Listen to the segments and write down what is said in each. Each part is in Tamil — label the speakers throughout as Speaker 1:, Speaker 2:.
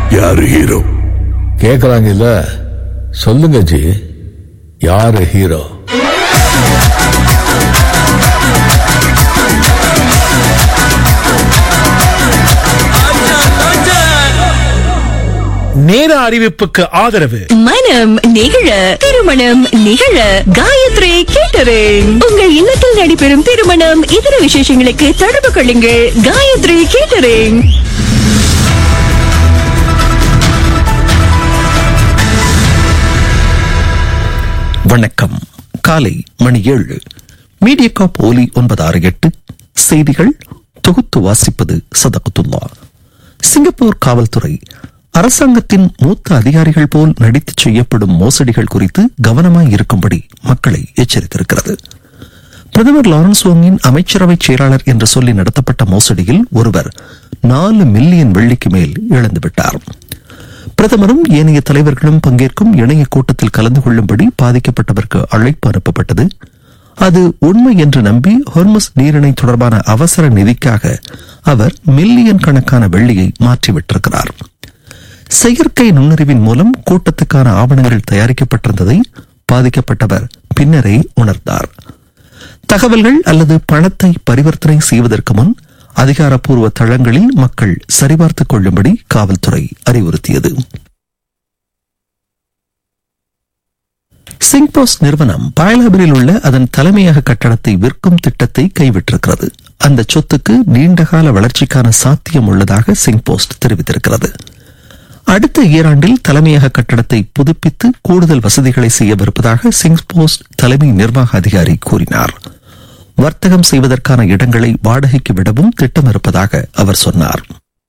Speaker 1: யாரு ஹீரோ
Speaker 2: கேக்குறாங்க இல்ல சொல்லுங்க ஜி யாரு ஹீரோ
Speaker 3: நேர அறிவிப்புக்கு ஆதரவு
Speaker 4: மனம் நிகழ திருமணம் நிகழ காயத்ரி கேட்டரிங் உங்கள் இல்லத்தில் நடைபெறும் திருமணம் இதர விசேஷங்களுக்கு தொடர்பு கொள்ளுங்கள் காயத்ரி கேட்டரிங்
Speaker 5: வணக்கம் காலை மணி ஏழு மீடியாகாப் ஒலி ஒன்பது ஆறு எட்டு செய்திகள் தொகுத்து வாசிப்பது சதகத்துல்லா சிங்கப்பூர் காவல்துறை அரசாங்கத்தின் மூத்த அதிகாரிகள் போல் நடித்து செய்யப்படும் மோசடிகள் குறித்து கவனமாய் இருக்கும்படி மக்களை எச்சரித்திருக்கிறது பிரதமர் லாரன்ஸ் ஓங்கின் அமைச்சரவை செயலாளர் என்று சொல்லி நடத்தப்பட்ட மோசடியில் ஒருவர் நாலு மில்லியன் வெள்ளிக்கு மேல் இழந்துவிட்டார் பிரதமரும் ஏனைய தலைவர்களும் பங்கேற்கும் இணைய கூட்டத்தில் கலந்து கொள்ளும்படி பாதிக்கப்பட்டவருக்கு அழைப்பு அனுப்பப்பட்டது அது உண்மை என்று நம்பி ஹொர்மஸ் நீரிணை தொடர்பான அவசர நிதிக்காக அவர் மில்லியன் கணக்கான வெள்ளியை மாற்றிவிட்டிருக்கிறார் செயற்கை நுண்ணறிவின் மூலம் கூட்டத்துக்கான ஆவணங்கள் தயாரிக்கப்பட்டிருந்ததை பாதிக்கப்பட்டவர் பின்னரே உணர்ந்தார் தகவல்கள் அல்லது பணத்தை பரிவர்த்தனை செய்வதற்கு முன் அதிகாரப்பூர்வ தளங்களில் மக்கள் சரிபார்த்துக் கொள்ளும்படி காவல்துறை அறிவுறுத்தியது சிங்போஸ் நிறுவனம் பாயலாபரில் உள்ள அதன் தலைமையக கட்டடத்தை விற்கும் திட்டத்தை கைவிட்டிருக்கிறது அந்த சொத்துக்கு நீண்டகால வளர்ச்சிக்கான சாத்தியம் உள்ளதாக சிங்போஸ்ட் தெரிவித்திருக்கிறது அடுத்த ஈராண்டில் தலைமையக கட்டடத்தை புதுப்பித்து கூடுதல் வசதிகளை செய்யவிருப்பதாக சிங்போஸ்ட் தலைமை நிர்வாக அதிகாரி கூறினார் வர்த்தகம் செய்வதற்கான இடங்களை வாடகைக்கு விடவும் திட்டம் இருப்பதாக அவர் சொன்னார்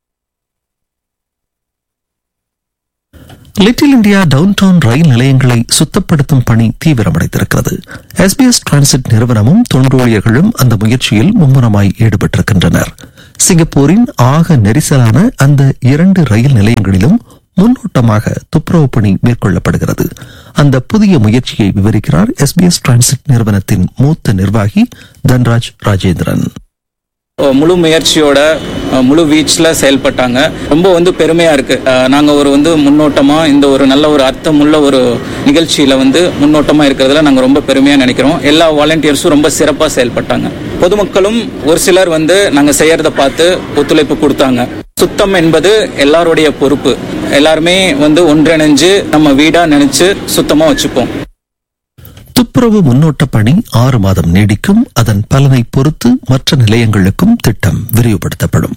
Speaker 5: லிட்டில் இந்தியா டவுன் டவுன் ரயில் நிலையங்களை சுத்தப்படுத்தும் பணி தீவிரமடைந்திருக்கிறது எஸ்பிஎஸ் டிரான்சிட் நிறுவனமும் தொண்டூழியர்களும் அந்த முயற்சியில் மும்முரமாய் ஈடுபட்டிருக்கின்றனர் சிங்கப்பூரின் ஆக நெரிசலான அந்த இரண்டு ரயில் நிலையங்களிலும் முன்னோட்டமாக துப்புரவு பணி மேற்கொள்ளப்படுகிறது அந்த புதிய முயற்சியை விவரிக்கிறார் எஸ்பிஎஸ் டிரான்சிட் நிறுவனத்தின் மூத்த நிர்வாகி தன்ராஜ் ராஜேந்திரன்
Speaker 6: முழு முயற்சியோட அஹ், முழு வீச்சில் செயல்பட்டாங்க ரொம்ப வந்து பெருமையா இருக்கு அஹ், நாங்க ஒரு வந்து முன்னோட்டமா இந்த ஒரு நல்ல ஒரு அர்த்தமுள்ள ஒரு நிகழ்ச்சியில வந்து முன்னோட்டமா இருக்கிறதுல நாங்க ரொம்ப பெருமையா நினைக்கிறோம் எல்லா வாலண்டியர்ஸும் ரொம்ப சிறப்பா செயல்பட்டாங்க பொதுமக்களும் ஒரு சிலர் வந்து நாங்க செய்யறத பார்த்து ஒத்துழைப்பு கொடுத்தாங்க சுத்தம் என்பது எல்லாருடைய பொறுப்பு எல்லாருமே வந்து ஒன்றிணைஞ்சு நம்ம வீடா நினைச்சு சுத்தமா வச்சுப்போம்
Speaker 5: துப்புரவு முன்னோட்ட பணி ஆறு மாதம் நீடிக்கும் அதன் பலனை பொறுத்து மற்ற நிலையங்களுக்கும் திட்டம் விரிவுபடுத்தப்படும்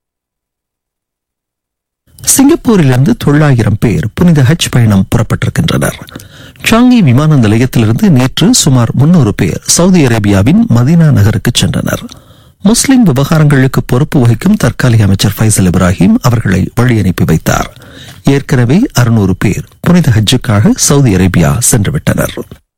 Speaker 5: சிங்கப்பூரிலிருந்து தொள்ளாயிரம் பேர் புனித ஹஜ் பயணம் புறப்பட்டிருக்கின்றனர் சாங்கி விமான நிலையத்திலிருந்து நேற்று சுமார் முன்னூறு பேர் சவுதி அரேபியாவின் மதீனா நகருக்கு சென்றனர் முஸ்லிம் விவகாரங்களுக்கு பொறுப்பு வகிக்கும் தற்காலிக அமைச்சர் ஃபைசல் இப்ராஹிம் அவர்களை வழி அனுப்பி வைத்தார் ஏற்கனவே அறுநூறு பேர் புனித ஹஜ்ஜுக்காக சவுதி அரேபியா சென்றுவிட்டனர்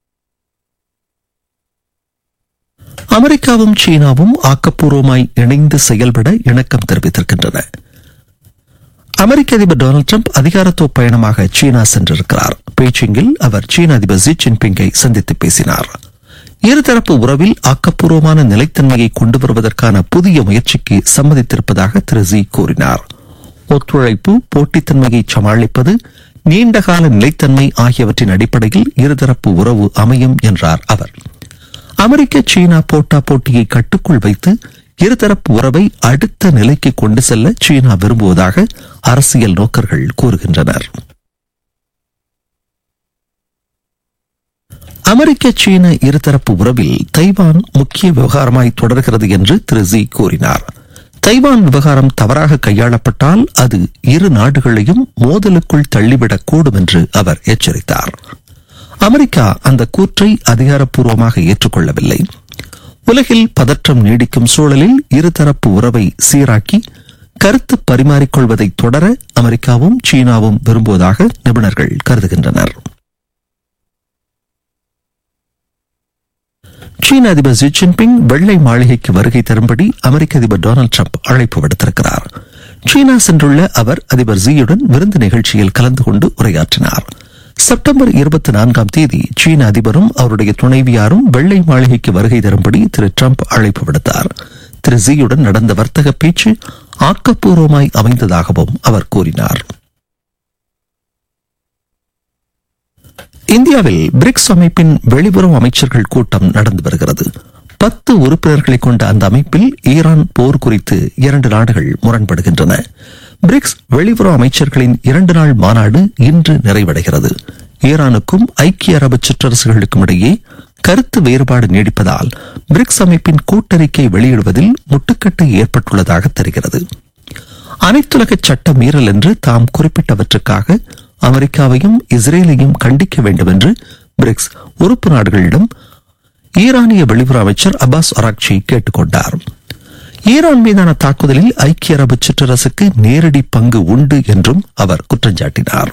Speaker 5: அமெரிக்காவும் சீனாவும் ஆக்கப்பூர்வமாய் இணைந்து செயல்பட இணக்கம் தெரிவித்திருக்கின்றன அமெரிக்க அதிபர் டொனால்டு ட்ரம்ப் அதிகாரத்துவ பயணமாக சீனா சென்றிருக்கிறார் பீச்சிங்கில் அவர் சீன அதிபர் ஜி ஜின்பிங்கை சந்தித்து பேசினார் இருதரப்பு உறவில் ஆக்கப்பூர்வமான நிலைத்தன்மையை கொண்டு வருவதற்கான புதிய முயற்சிக்கு சம்மதித்திருப்பதாக திரு ஜி கூறினார் ஒத்துழைப்பு போட்டித்தன்மையை சமாளிப்பது நீண்டகால நிலைத்தன்மை ஆகியவற்றின் அடிப்படையில் இருதரப்பு உறவு அமையும் என்றார் அவர் அமெரிக்க சீனா போட்டா போட்டியை கட்டுக்குள் வைத்து இருதரப்பு உறவை அடுத்த நிலைக்கு கொண்டு செல்ல சீனா விரும்புவதாக அரசியல் நோக்கர்கள் கூறுகின்றனர் அமெரிக்க சீன இருதரப்பு உறவில் தைவான் முக்கிய விவகாரமாய் தொடர்கிறது என்று திரு ஜி கூறினார் தைவான் விவகாரம் தவறாக கையாளப்பட்டால் அது இரு நாடுகளையும் மோதலுக்குள் தள்ளிவிடக்கூடும் என்று அவர் எச்சரித்தார் அமெரிக்கா அந்த கூற்றை அதிகாரப்பூர்வமாக ஏற்றுக்கொள்ளவில்லை உலகில் பதற்றம் நீடிக்கும் சூழலில் இருதரப்பு உறவை சீராக்கி கருத்து பரிமாறிக்கொள்வதை தொடர அமெரிக்காவும் சீனாவும் விரும்புவதாக நிபுணர்கள் கருதுகின்றனர் சீன அதிபர் ஜி ஜின்பிங் வெள்ளை மாளிகைக்கு வருகை தரும்படி அமெரிக்க அதிபர் டொனால்டு ட்ரம்ப் அழைப்பு விடுத்திருக்கிறார் சீனா சென்றுள்ள அவர் அதிபர் ஜியுடன் விருந்து நிகழ்ச்சியில் கலந்து கொண்டு உரையாற்றினார் செப்டம்பர் இருபத்தி நான்காம் தேதி சீன அதிபரும் அவருடைய துணைவியாரும் வெள்ளை மாளிகைக்கு வருகை தரும்படி திரு ட்ரம்ப் அழைப்பு விடுத்தார் திரு ஜியுடன் நடந்த வர்த்தக பேச்சு ஆக்கப்பூர்வமாய் அமைந்ததாகவும் அவர் கூறினார் இந்தியாவில் பிரிக்ஸ் அமைப்பின் வெளியுறவு அமைச்சர்கள் கூட்டம் நடந்து வருகிறது பத்து உறுப்பினர்களை கொண்ட அந்த அமைப்பில் ஈரான் போர் குறித்து இரண்டு நாடுகள் முரண்படுகின்றன பிரிக்ஸ் வெளியுறவு அமைச்சர்களின் இரண்டு நாள் மாநாடு இன்று நிறைவடைகிறது ஈரானுக்கும் ஐக்கிய அரபு சிற்றரசுகளுக்கும் இடையே கருத்து வேறுபாடு நீடிப்பதால் பிரிக்ஸ் அமைப்பின் கூட்டறிக்கை வெளியிடுவதில் முட்டுக்கட்டை ஏற்பட்டுள்ளதாக தெரிகிறது அனைத்துலக சட்ட மீறல் என்று தாம் குறிப்பிட்டவற்றுக்காக அமெரிக்காவையும் இஸ்ரேலையும் கண்டிக்க வேண்டும் என்று பிரிக்ஸ் உறுப்பு நாடுகளிடம் ஈரானிய வெளியுறவு அமைச்சர் அப்பாஸ் அராக்சி கேட்டுக் கொண்டார் ஈரான் மீதான தாக்குதலில் ஐக்கிய அரபு சிற்றரசுக்கு நேரடி பங்கு உண்டு என்றும் அவர் குற்றஞ்சாட்டினார்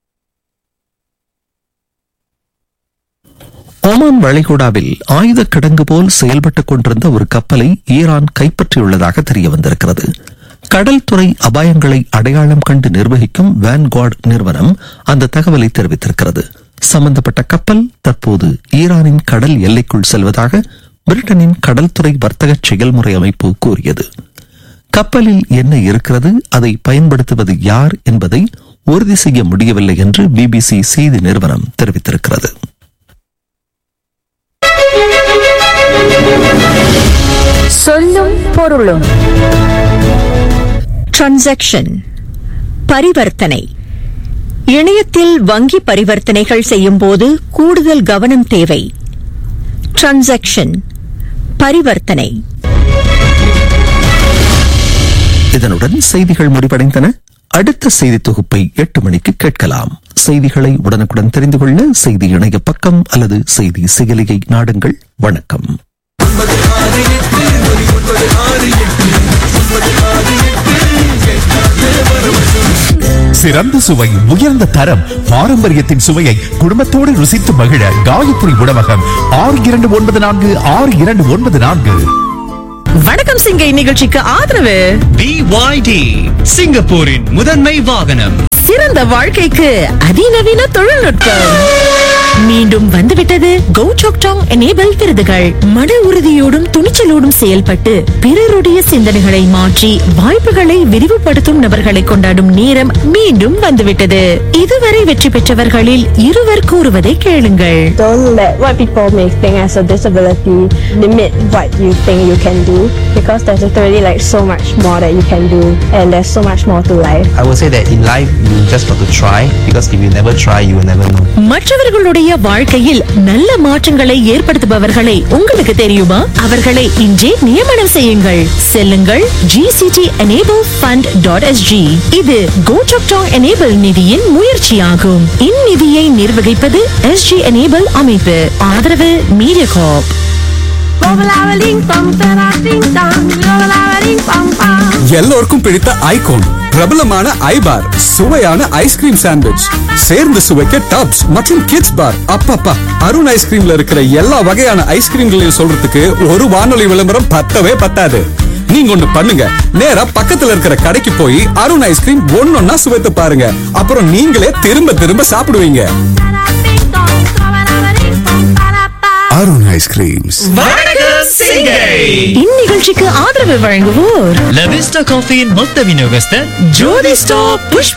Speaker 5: ஒமான் வளைகுடாவில் ஆயுத கிடங்கு போல் செயல்பட்டுக் கொண்டிருந்த ஒரு கப்பலை ஈரான் கைப்பற்றியுள்ளதாக தெரிய வந்திருக்கிறது கடல் துறை அபாயங்களை அடையாளம் கண்டு நிர்வகிக்கும் வேன்கார்ட் நிறுவனம் அந்த தகவலை தெரிவித்திருக்கிறது சம்பந்தப்பட்ட கப்பல் தற்போது ஈரானின் கடல் எல்லைக்குள் செல்வதாக பிரிட்டனின் கடல்துறை வர்த்தக செயல்முறை அமைப்பு கூறியது கப்பலில் என்ன இருக்கிறது அதை பயன்படுத்துவது யார் என்பதை உறுதி செய்ய முடியவில்லை என்று பிபிசி செய்தி நிறுவனம் தெரிவித்திருக்கிறது
Speaker 1: சொல்லும் பொருளும் டிரான்சாக்ஷன் பரிவர்த்தனை இணையத்தில் வங்கி பரிவர்த்தனைகள் செய்யும் போது கூடுதல் கவனம் தேவை டிரான்சாக்ஷன் பரிவர்த்தனை
Speaker 5: இதனுடன் செய்திகள் முடிவடைந்தன அடுத்த செய்தி தொகுப்பை எட்டு மணிக்கு கேட்கலாம் செய்திகளை உடனுக்குடன் தெரிந்து கொள்ள செய்தி இணைய பக்கம் அல்லது செய்தி செயலியை நாடுங்கள் வணக்கம்
Speaker 7: சிறந்த சுவை உயர்ந்த தரம் பாரம்பரியத்தின் சுவையை குடும்பத்தோடு ருசித்து மகிழ காயத்ரி உணவகம் ஆறு இரண்டு ஒன்பது நான்கு ஆறு இரண்டு ஒன்பது நான்கு
Speaker 4: வணக்கம் சிங்கை நிகழ்ச்சிக்கு ஆதரவு
Speaker 8: BYD சிங்கப்பூரின் முதன்மை வாகனம்
Speaker 4: சிறந்த வாழ்க்கைக்கு அதிநவீன தொழில்நுட்பம் மீண்டும் வந்துவிட்டது கோ சாக்டாங் எனேபிள் விருதுகள் மன உறுதியோடும் துணிச்சலோடும் செயல்பட்டு பிறருடைய சிந்தனைகளை மாற்றி வாய்ப்புகளை விரிவுபடுத்தும் நபர்களை கொண்டாடும் நேரம் மீண்டும் வந்துவிட்டது இதுவரை வெற்றி பெற்றவர்களில் இருவர் கூறுவதை கேளுங்கள்
Speaker 9: don't let what people may think as a disability limit what you think you can do because there's literally like so much more that you can do and there's so much more to life.
Speaker 10: I would say that in life, you just got to try because if you never try, you will never know.
Speaker 4: மற்றவர்களுடைய வாழ்க்கையில் நல்ல மாற்றங்களை ஏற்படுத்துபவர்களை உங்களுக்கு தெரியுமா அவர்களை இன்றே நியமனம் செய்யுங்கள் செல்லுங்கள் GCT enable fund dot SG இது கோடாங் எனேபிள் நிதியின் முயற்சியாகும் இந்நிதியை நிர்வகிப்பது எஸ்ஜி எனேபிள் அமைப்பு ஆதரவு மீடியா கார்ப்
Speaker 11: எல்லோருக்கும் பிடித்த ஐகோன் பிரபலமான ஐபார் சுவையான ஐஸ்கிரீம் சாண்ட்விச் சேர்ந்து சுவைக்க டப்ஸ் மற்றும் கிட்ஸ் பார் அப்பப்பா அருண் ஐஸ்கிரீம்ல இருக்கிற எல்லா வகையான ஐஸ்கிரீம்களையும் சொல்றதுக்கு ஒரு வானொலி விளம்பரம் பத்தவே பத்தாது நீங்க ஒண்ணு பண்ணுங்க நேரா பக்கத்துல இருக்கிற கடைக்கு போய் அருண் ஐஸ்கிரீம் ஒன்னொன்னா சுவைத்து பாருங்க அப்புறம் நீங்களே திரும்ப திரும்ப சாப்பிடுவீங்க அருண் ஐஸ்கிரீம்ஸ்
Speaker 4: இந்நிகழ்ச்சிக்கு ஆதரவு வழங்குவோர்
Speaker 8: லவிஸ்டா காஃபியின் மொத்த விநியோகஸ்தர்
Speaker 4: ஜோதி ஸ்டாப் புஷ்ப